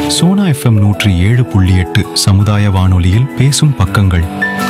Sona FM நூற்றி ஏழு புள்ளி எட்டு சமுதாய வானொலியில் பேசும் பக்கங்கள்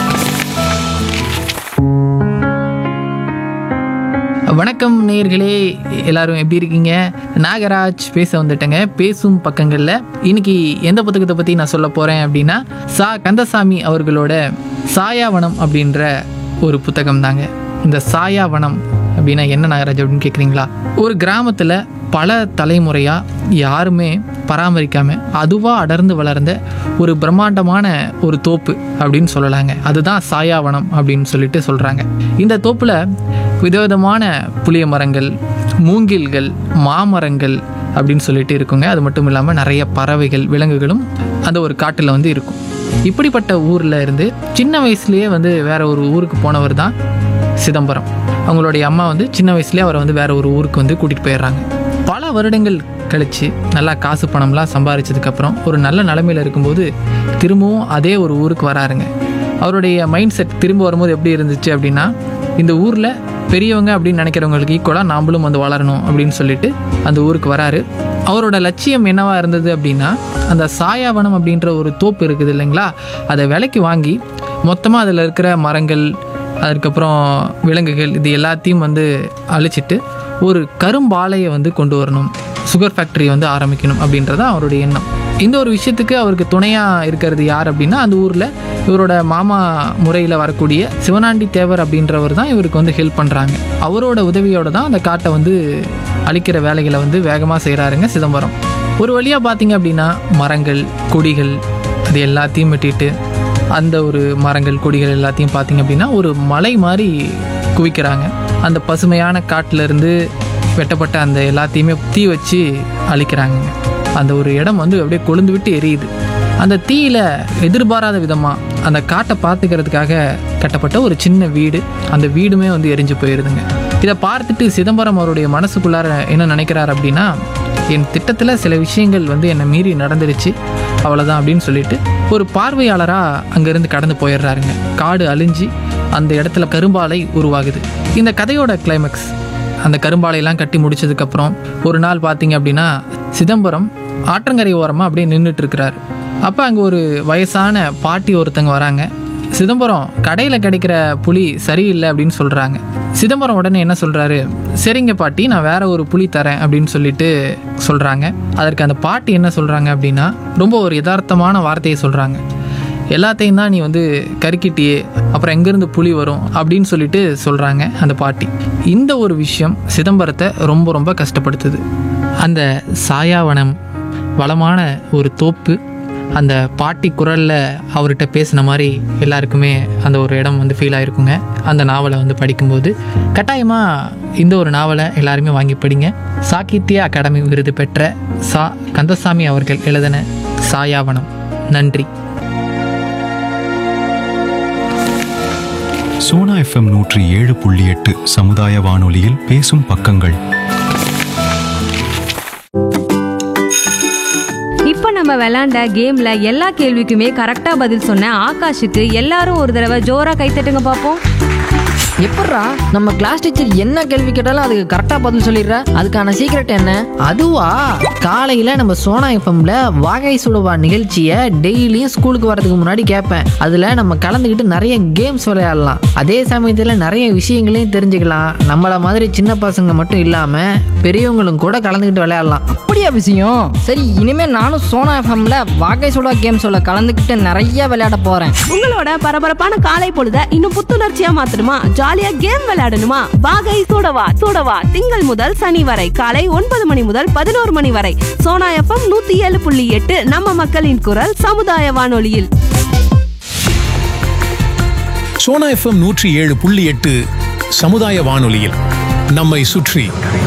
வணக்கம் நேயர்களே எல்லாரும் எப்படி இருக்கீங்க நாகராஜ் பேச வந்துட்டேங்க பேசும் பக்கங்களில் இன்னைக்கு எந்த புத்தகத்தை பற்றி நான் சொல்ல போகிறேன் அப்படின்னா சா கந்தசாமி அவர்களோட சாயாவனம் அப்படின்ற ஒரு புத்தகம் தாங்க இந்த சாயாவனம் அப்படின்னா என்ன நாகராஜ் அப்படின்னு கேட்குறீங்களா ஒரு கிராமத்தில் பல தலைமுறையாக யாருமே பராமரிக்காமல் அதுவாக அடர்ந்து வளர்ந்த ஒரு பிரம்மாண்டமான ஒரு தோப்பு அப்படின்னு சொல்லலாங்க அதுதான் சாயாவனம் அப்படின்னு சொல்லிட்டு சொல்கிறாங்க இந்த தோப்பில் விதவிதமான புளிய மரங்கள் மூங்கில்கள் மாமரங்கள் அப்படின்னு சொல்லிட்டு இருக்குங்க அது மட்டும் இல்லாமல் நிறைய பறவைகள் விலங்குகளும் அந்த ஒரு காட்டில் வந்து இருக்கும் இப்படிப்பட்ட ஊரில் இருந்து சின்ன வயசுலேயே வந்து வேற ஒரு ஊருக்கு போனவர் தான் சிதம்பரம் அவங்களுடைய அம்மா வந்து சின்ன வயசுலேயே அவரை வந்து வேற ஒரு ஊருக்கு வந்து கூட்டிகிட்டு போயிடுறாங்க பல வருடங்கள் கழித்து நல்லா காசு பணம்லாம் சம்பாரிச்சதுக்கப்புறம் ஒரு நல்ல நிலமையில இருக்கும்போது திரும்பவும் அதே ஒரு ஊருக்கு வராருங்க அவருடைய மைண்ட் செட் திரும்ப வரும்போது எப்படி இருந்துச்சு அப்படின்னா இந்த ஊரில் பெரியவங்க அப்படின்னு நினைக்கிறவங்களுக்கு ஈக்குவலாக நாமளும் வந்து வளரணும் அப்படின்னு சொல்லிட்டு அந்த ஊருக்கு வராரு அவரோட லட்சியம் என்னவா இருந்தது அப்படின்னா அந்த சாயாவனம் அப்படின்ற ஒரு தோப்பு இருக்குது இல்லைங்களா அதை விலைக்கு வாங்கி மொத்தமாக அதில் இருக்கிற மரங்கள் அதுக்கப்புறம் விலங்குகள் இது எல்லாத்தையும் வந்து அழிச்சிட்டு ஒரு கரும்பாலையை வந்து கொண்டு வரணும் சுகர் ஃபேக்டரி வந்து ஆரம்பிக்கணும் அப்படின்றது தான் அவருடைய எண்ணம் இந்த ஒரு விஷயத்துக்கு அவருக்கு துணையாக இருக்கிறது யார் அப்படின்னா அந்த ஊரில் இவரோட மாமா முறையில் வரக்கூடிய சிவனாண்டி தேவர் அப்படின்றவர் தான் இவருக்கு வந்து ஹெல்ப் பண்ணுறாங்க அவரோட உதவியோட தான் அந்த காட்டை வந்து அழிக்கிற வேலைகளை வந்து வேகமாக செய்கிறாருங்க சிதம்பரம் ஒரு வழியாக பார்த்தீங்க அப்படின்னா மரங்கள் கொடிகள் அது எல்லாத்தையும் வெட்டிட்டு அந்த ஒரு மரங்கள் கொடிகள் எல்லாத்தையும் பார்த்தீங்க அப்படின்னா ஒரு மலை மாதிரி குவிக்கிறாங்க அந்த பசுமையான காட்டுல இருந்து வெட்டப்பட்ட அந்த எல்லாத்தையுமே தீ வச்சு அழிக்கிறாங்க அந்த ஒரு இடம் வந்து அப்படியே கொழுந்து விட்டு எரியுது அந்த தீயில எதிர்பாராத விதமாக அந்த காட்டை பார்த்துக்கிறதுக்காக கட்டப்பட்ட ஒரு சின்ன வீடு அந்த வீடுமே வந்து எரிஞ்சு போயிருதுங்க இதை பார்த்துட்டு சிதம்பரம் அவருடைய மனசுக்குள்ளார என்ன நினைக்கிறார் அப்படின்னா என் திட்டத்தில் சில விஷயங்கள் வந்து என்னை மீறி நடந்துருச்சு அவ்வளோதான் அப்படின்னு சொல்லிட்டு ஒரு பார்வையாளராக அங்கேருந்து கடந்து போயிடுறாருங்க காடு அழிஞ்சு அந்த இடத்துல கரும்பாலை உருவாகுது இந்த கதையோட கிளைமேக்ஸ் அந்த கரும்பாலையெல்லாம் கட்டி முடிச்சதுக்கப்புறம் ஒரு நாள் பார்த்தீங்க அப்படின்னா சிதம்பரம் ஆற்றங்கரை ஓரமாக அப்படியே நின்றுட்டு இருக்கிறாரு அப்போ அங்கே ஒரு வயசான பாட்டி ஒருத்தங்க வராங்க சிதம்பரம் கடையில் கிடைக்கிற புளி சரியில்லை அப்படின்னு சொல்கிறாங்க சிதம்பரம் உடனே என்ன சொல்கிறாரு சரிங்க பாட்டி நான் வேற ஒரு புளி தரேன் அப்படின்னு சொல்லிட்டு சொல்கிறாங்க அதற்கு அந்த பாட்டி என்ன சொல்கிறாங்க அப்படின்னா ரொம்ப ஒரு யதார்த்தமான வார்த்தையை சொல்கிறாங்க எல்லாத்தையும் தான் நீ வந்து கருக்கிட்டியே அப்புறம் எங்கேருந்து புலி வரும் அப்படின்னு சொல்லிட்டு சொல்கிறாங்க அந்த பாட்டி இந்த ஒரு விஷயம் சிதம்பரத்தை ரொம்ப ரொம்ப கஷ்டப்படுத்துது அந்த சாயாவனம் வளமான ஒரு தோப்பு அந்த பாட்டி குரலில் அவர்கிட்ட பேசின மாதிரி எல்லாருக்குமே அந்த ஒரு இடம் வந்து ஃபீல் ஆயிருக்குங்க அந்த நாவலை வந்து படிக்கும்போது கட்டாயமாக இந்த ஒரு நாவலை எல்லாருமே வாங்கி படிங்க சாகித்ய அகாடமி விருது பெற்ற சா கந்தசாமி அவர்கள் எழுதின சாயாவனம் நன்றி சோனா எஃப்எம் நூற்றி ஏழு புள்ளி எட்டு சமுதாய வானொலியில் பேசும் பக்கங்கள் இப்போ நம்ம விளையாண்ட கேம்ல எல்லா கேள்விக்குமே கரெக்டா பதில் சொன்ன ஆகாஷுக்கு எல்லாரும் ஒரு தடவை ஜோரா கைத்தட்டுங்க பார்ப்போம் எப்பட்றா நம்ம கிளாஸ் டீச்சர் என்ன கேள்வி கேட்டாலும் அதுக்கு கரெக்டாக பதில் சொல்லிடுற அதுக்கான சீக்ரெட் என்ன அதுவா காலையில் நம்ம சோனா எஃப்எம்ல வாகை சுடுவா நிகழ்ச்சியை டெய்லியும் ஸ்கூலுக்கு வரதுக்கு முன்னாடி கேட்பேன் அதில் நம்ம கலந்துக்கிட்டு நிறைய கேம்ஸ் விளையாடலாம் அதே சமயத்தில் நிறைய விஷயங்களையும் தெரிஞ்சுக்கலாம் நம்மளை மாதிரி சின்ன பசங்க மட்டும் இல்லாமல் பெரியவங்களும் கூட கலந்துக்கிட்டு விளையாடலாம் அப்படியா விஷயம் சரி இனிமே நானும் சோனா எஃப்எம்ல வாகை சுடா கேம் சொல்ல கலந்துக்கிட்டு நிறைய விளையாட போறேன் உங்களோட பரபரப்பான காலை பொழுத இன்னும் புத்துணர்ச்சியா மாத்தணுமா ஜாலியா கேம் விளையாடணுமா வாகை சூடவா சூடவா திங்கள் முதல் சனி வரை காலை ஒன்பது மணி முதல் பதினோரு மணி வரை சோனா எஃப்எம் நூத்தி ஏழு புள்ளி எட்டு நம்ம மக்களின் குரல் சமுதாய வானொலியில் சோனா எஃப்எம் நூற்றி ஏழு புள்ளி எட்டு சமுதாய வானொலியில் நம்மை சுற்றி